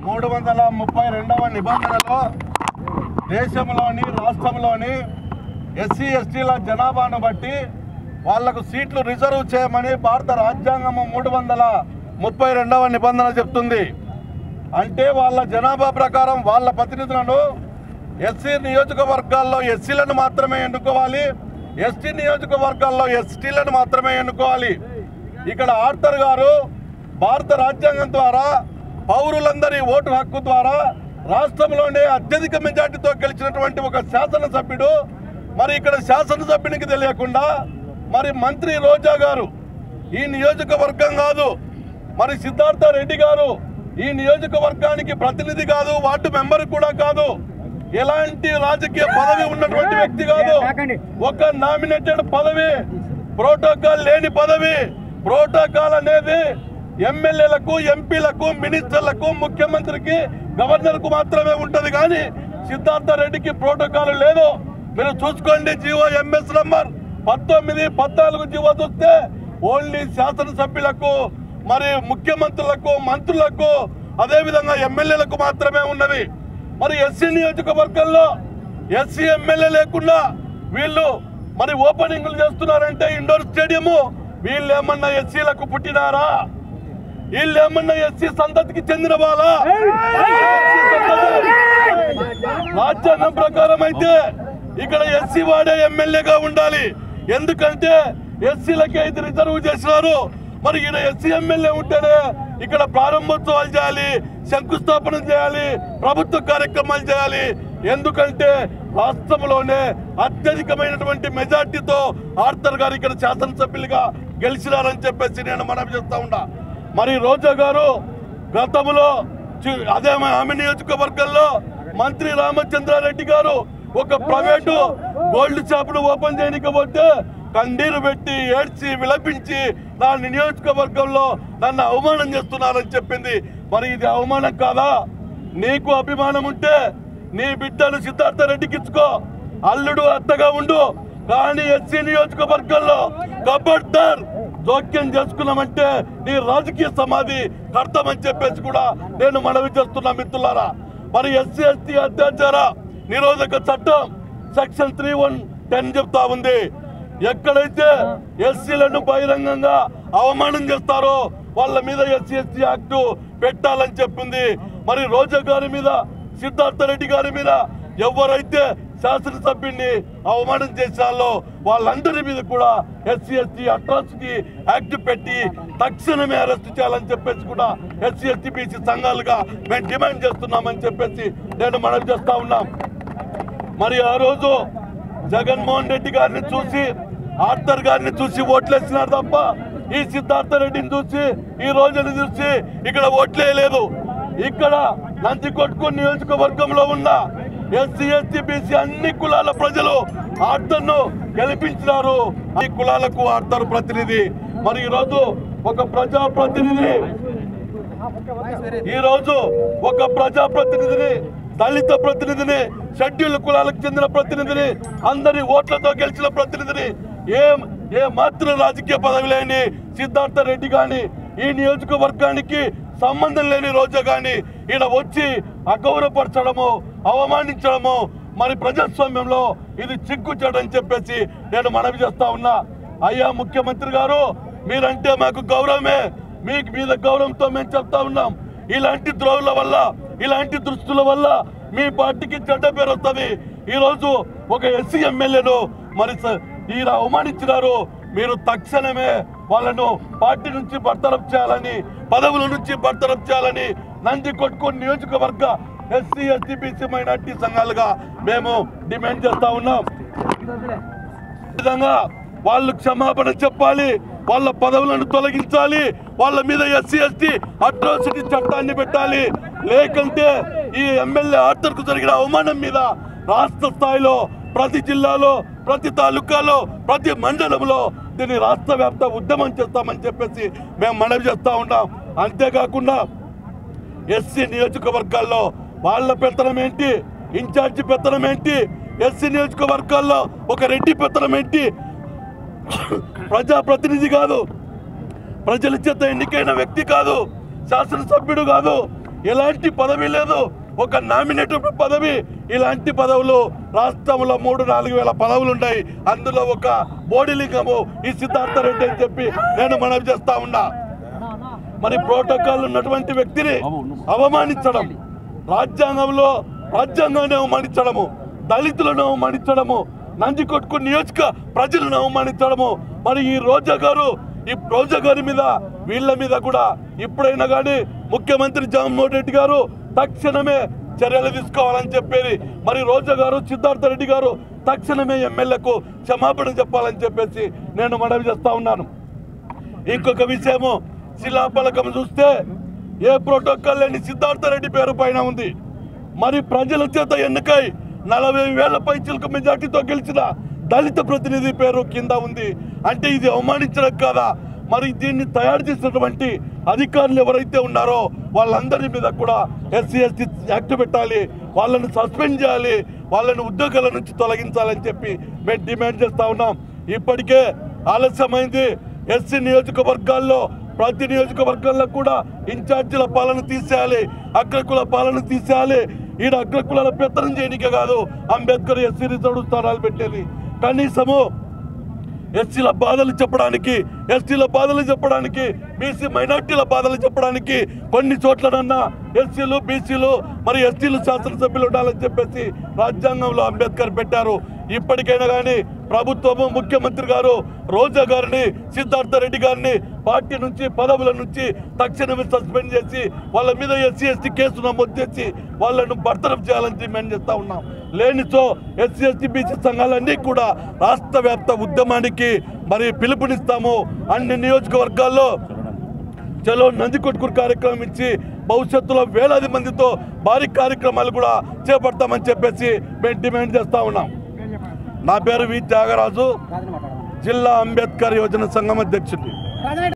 మూడు వందల ముప్పై రెండవ నిబంధనలో దేశంలోని రాష్ట్రంలోని ఎస్సీ ఎస్టీల జనాభాను బట్టి వాళ్లకు సీట్లు రిజర్వ్ చేయమని భారత రాజ్యాంగము మూడు వందల ముప్పై రెండవ నిబంధన చెప్తుంది అంటే వాళ్ళ జనాభా ప్రకారం వాళ్ళ ప్రతినిధులను ఎస్సీ నియోజకవర్గాల్లో ఎస్సీలను మాత్రమే ఎన్నుకోవాలి ఎస్టీ నియోజకవర్గాల్లో ఎస్టీలను మాత్రమే ఎన్నుకోవాలి ఇక్కడ ఆర్థర్ గారు భారత రాజ్యాంగం ద్వారా పౌరులందరి ఓటు హక్కు ద్వారా రాష్ట్రంలోనే అత్యధిక మెజార్టీతో గెలిచినటువంటి ఒక శాసనసభ్యుడు మరి ఇక్కడ శాసనసభ్యునికి తెలియకుండా మరి మంత్రి రోజా గారు ఈ నియోజకవర్గం కాదు మరి సిద్ధార్థ రెడ్డి గారు ఈ నియోజకవర్గానికి ప్రతినిధి కాదు వార్డు మెంబర్ కూడా కాదు ఎలాంటి రాజకీయ పదవి ఉన్నటువంటి వ్యక్తి కాదు ఒక నామినేటెడ్ పదవి ప్రోటోకాల్ లేని పదవి ప్రోటోకాల్ అనేది ఎమ్మెల్యేలకు ఎంపీలకు మినిస్టర్లకు ముఖ్యమంత్రికి గవర్నర్ కు మాత్రమే ఉంటది కానీ సిద్ధార్థ రెడ్డికి ప్రోటోకాల్ లేదు మీరు చూసుకోండి జీవో ఎంఎస్ నంబర్ పంతొమ్మిది పద్నాలుగు జీవో చూస్తే ఓన్లీ శాసనసభ్యులకు మరి ముఖ్యమంత్రులకు మంత్రులకు అదే విధంగా ఎమ్మెల్యేలకు మాత్రమే ఉన్నవి మరి ఎస్సీ నియోజకవర్గంలో ఎస్సీ ఎమ్మెల్యే లేకుండా వీళ్ళు మరి ఓపెనింగ్లు చేస్తున్నారంటే ఇండోర్ స్టేడియము వీళ్ళు ఏమన్నా ఎస్సీలకు పుట్టినారా వీళ్ళు ఏమన్నా ఎస్సీ సంతతికి చెందిన వాళ్ళ రాజ్యాంగం ప్రకారం అయితే ఇక్కడ ఎస్సీ వాడే ఎమ్మెల్యేగా ఉండాలి ఎందుకంటే ఎస్సీలకి అయితే రిజర్వ్ చేసినారు మరి ఇక్కడ ఎస్సీ ఎమ్మెల్యే ఉంటేనే ఇక్కడ ప్రారంభోత్సవాలు చేయాలి శంకుస్థాపన చేయాలి ప్రభుత్వ కార్యక్రమాలు చేయాలి ఎందుకంటే రాష్ట్రంలోనే అత్యధికమైనటువంటి మెజార్టీతో ఆర్థర్ గారు ఇక్కడ శాసనసభ్యులుగా గెలిచినారని చెప్పేసి నేను మనవి చేస్తా ఉన్నా మరి రోజా గారు గతంలో చి- అదే మా ఆమె నియోజకవర్గంలో మంత్రి రామచంద్రారెడ్డి గారు ఒక ప్రైవేటు గోల్డ్ షాపును ఓపెన్ చేయకపోతే కండీరు పెట్టి ఏడ్చి విలపించి నా నియోజకవర్గంలో నన్ను అవమానం చేస్తున్నారని చెప్పింది మరి ఇది అవమానం కాదా నీకు అభిమానం ఉంటే నీ బిడ్డను సిద్ధార్థ రెడ్డికి ఇచ్చుకో అల్లుడు అత్తగా ఉండు కానీ ఎస్సీ నియోజకవర్గంలో కబడ్దార్ జోక్యం చేసుకున్నామంటే నీ రాజకీయ సమాధి కర్తమని చెప్పేసి కూడా నేను మనవి చేస్తున్నా మిత్రులారా మరి ఎస్సీ ఎస్టీ అత్యాచార నిరోధక చట్టం సెక్షన్ త్రీ వన్ టెన్ చెప్తా ఉంది ఎక్కడైతే ఎస్సీలను బహిరంగంగా అవమానం చేస్తారో వాళ్ళ మీద ఎస్సీ ఎస్టీ యాక్ట్ పెట్టాలని చెప్పింది మరి రోజా గారి మీద సిద్ధార్థ రెడ్డి గారి మీద ఎవరైతే శాసనసభ్యుడిని అవమానం చేశారో వాళ్ళందరి మీద కూడా ఎస్సీ ఎస్టీ అట్రాసిటీ యాక్ట్ పెట్టి తక్షణమే అరెస్ట్ చేయాలని చెప్పేసి కూడా ఎస్సీ ఎస్టీ బీసీ సంఘాలుగా మేము డిమాండ్ చేస్తున్నామని చెప్పేసి నేను మనవి చేస్తా ఉన్నాం మరి ఆ రోజు జగన్మోహన్ రెడ్డి గారిని చూసి ఆర్థర్ గారిని చూసి ఓట్లేసినారు తప్ప ఈ సిద్ధార్థ రెడ్డిని చూసి ఈ రోజుని చూసి ఇక్కడ ఓట్లేయలేదు ఇక్కడ నంది కొట్టుకు నియోజకవర్గంలో ఉన్న ఎస్సీ ఎస్టీ బీసీ అన్ని కులాల ప్రజలు ఆర్థర్ను గెలిపించినారు ఈ కులాలకు ఆర్థర్ ప్రతినిధి మరి ఈ రోజు ఒక ప్రజా ప్రతినిధి ఈ రోజు ఒక ప్రజా ప్రతినిధిని దళిత ప్రతినిధిని షెడ్యూల్ కులాలకు చెందిన ప్రతినిధిని అందరి ఓట్లతో గెలిచిన ప్రతినిధిని ఏం ఏ మాత్రం రాజకీయ పదవి లేని సిద్ధార్థ రెడ్డి గాని ఈ నియోజకవర్గానికి సంబంధం లేని రోజా గాని ఈయన వచ్చి అగౌరవపరచడము అవమానించడము మరి ప్రజాస్వామ్యంలో ఇది చిక్కుచాడని చెప్పేసి నేను మనవి చేస్తా ఉన్నా అయ్యా ముఖ్యమంత్రి గారు మీరంటే మాకు గౌరవమే మీకు మీద గౌరవంతో మేము చెప్తా ఉన్నాం ఇలాంటి ద్రోహుల వల్ల ఇలాంటి దృష్టుల వల్ల మీ పార్టీకి చెడ్డ పేరు వస్తుంది ఈ రోజు ఒక ఎస్సీ ఎమ్మెల్యేను మరి స- ఈయన అవమానించినారు మీరు తక్షణమే వాళ్ళను పార్టీ నుంచి బర్తరఫ్ చేయాలని పదవుల నుంచి బర్తరఫ్ చేయాలని నంది కొట్టుకొని నియోజకవర్గ ఎస్సీ ఎస్టీ బీసీ మైనార్టీ సంఘాలుగా మేము డిమాండ్ చేస్తా ఉన్నాం విధంగా వాళ్ళు క్షమాపణ చెప్పాలి వాళ్ళ పదవులను తొలగించాలి వాళ్ళ మీద ఎస్సీ ఎస్టీ అట్రాసిటీ చట్టాన్ని పెట్టాలి లేకంటే ఈ ఎమ్మెల్యే ఆర్థర్కు జరిగిన అవమానం మీద రాష్ట్ర స్థాయిలో ప్రతి జిల్లాలో ప్రతి తాలూకాలో ప్రతి మండలంలో దీన్ని రాష్ట్ర వ్యాప్త ఉద్యమం చేస్తామని చెప్పేసి మేము మనవి చేస్తా ఉన్నాం అంతేకాకుండా ఎస్సీ నియోజకవర్గాల్లో వాళ్ళ పెత్తనం ఏంటి ఇన్ఛార్జి పెత్తనం ఏంటి ఎస్సీ నియోజకవర్గాల్లో ఒక రెడ్డి పెత్తనం ఏంటి ప్రజాప్రతినిధి కాదు ప్రజల చేత ఎన్నికైన వ్యక్తి కాదు శాసనసభ్యుడు కాదు ఎలాంటి పదవి లేదు ఒక నామినేటెడ్ పదవి ఇలాంటి పదవులు రాష్ట్రంలో మూడు నాలుగు వేల పదవులు ఉన్నాయి అందులో ఒక బోడిలింగము ఈ సిద్ధార్థ రెడ్డి అని చెప్పి నేను మనవి చేస్తా ఉన్నా మరి ప్రోటోకాల్ ఉన్నటువంటి వ్యక్తిని అవమానించడం రాజ్యాంగంలో రాజ్యాంగాన్ని అవమానించడము దళితులను అవమానించడము నందికొట్కు నియోజక ప్రజలను అవమానించడము మరి ఈ రోజా గారు ఈ రోజా గారి మీద వీళ్ళ మీద కూడా ఇప్పుడైనా కానీ ముఖ్యమంత్రి జగన్మోహన్ రెడ్డి గారు తక్షణమే చర్యలు తీసుకోవాలని చెప్పేది మరి రోజా గారు సిద్ధార్థ రెడ్డి గారు తక్షణమే ఎమ్మెల్యేకు క్షమాపణ చెప్పాలని చెప్పేసి నేను మనవి చేస్తా ఉన్నాను ఇంకొక విషయము శిలాఫలకం చూస్తే ఏ ప్రోటోకాల్ లేని సిద్ధార్థ రెడ్డి పేరు పైన ఉంది మరి ప్రజల చేత ఎన్నికై నలభై వేల పైచిలకు మెజార్టీతో గెలిచిన దళిత ప్రతినిధి పేరు కింద ఉంది అంటే ఇది అవమానించడం కాదా మరి దీన్ని తయారు చేసినటువంటి అధికారులు ఎవరైతే ఉన్నారో వాళ్ళందరి మీద కూడా ఎస్సీ ఎస్టీ యాక్ట్ పెట్టాలి వాళ్ళని సస్పెండ్ చేయాలి వాళ్ళని ఉద్యోగాల నుంచి తొలగించాలని చెప్పి మేము డిమాండ్ చేస్తా ఉన్నాం ఇప్పటికే ఆలస్యమైంది ఎస్సీ నియోజకవర్గాల్లో ప్రతి నియోజకవర్గాల్లో కూడా ఇన్ఛార్జీల పాలన తీసేయాలి అగ్రకుల పాలన తీసేయాలి ఈడ అగ్రకులాల పెత్తనం చేయనికే కాదు అంబేద్కర్ ఎస్సీ రిజర్వ్ స్థానాలు పెట్టేది కనీసము ఎస్సీల బాధలు చెప్పడానికి ఎస్టీల బాధలు చెప్పడానికి బీసీ మైనార్టీల బాధలు చెప్పడానికి కొన్ని చోట్లనన్నా ఎస్సీలు బీసీలు మరి ఎస్టీలు శాసనసభ్యులు ఉండాలని చెప్పేసి రాజ్యాంగంలో అంబేద్కర్ పెట్టారు ఇప్పటికైనా కానీ ప్రభుత్వము ముఖ్యమంత్రి గారు రోజా గారిని సిద్ధార్థ రెడ్డి గారిని పార్టీ నుంచి పదవుల నుంచి తక్షణమే సస్పెండ్ చేసి వాళ్ళ మీద ఎస్సీ ఎస్టీ కేసు నమోదు చేసి వాళ్ళను బర్తరఫ్ చేయాలని డిమాండ్ చేస్తా ఉన్నాం లేనిచో ఎస్సీ ఎస్టీ బీసీ సంఘాలన్నీ కూడా రాష్ట్ర వ్యాప్త ఉద్యమానికి మరి పిలుపునిస్తాము అన్ని నియోజకవర్గాల్లో చలో నంది కొట్టుకురు కార్యక్రమం ఇచ్చి భవిష్యత్తులో వేలాది మందితో భారీ కార్యక్రమాలు కూడా చేపడతామని చెప్పేసి మేము డిమాండ్ చేస్తా ఉన్నాం నా పేరు వి త్యాగరాజు జిల్లా అంబేద్కర్ యోజన సంఘం అధ్యక్షుడిని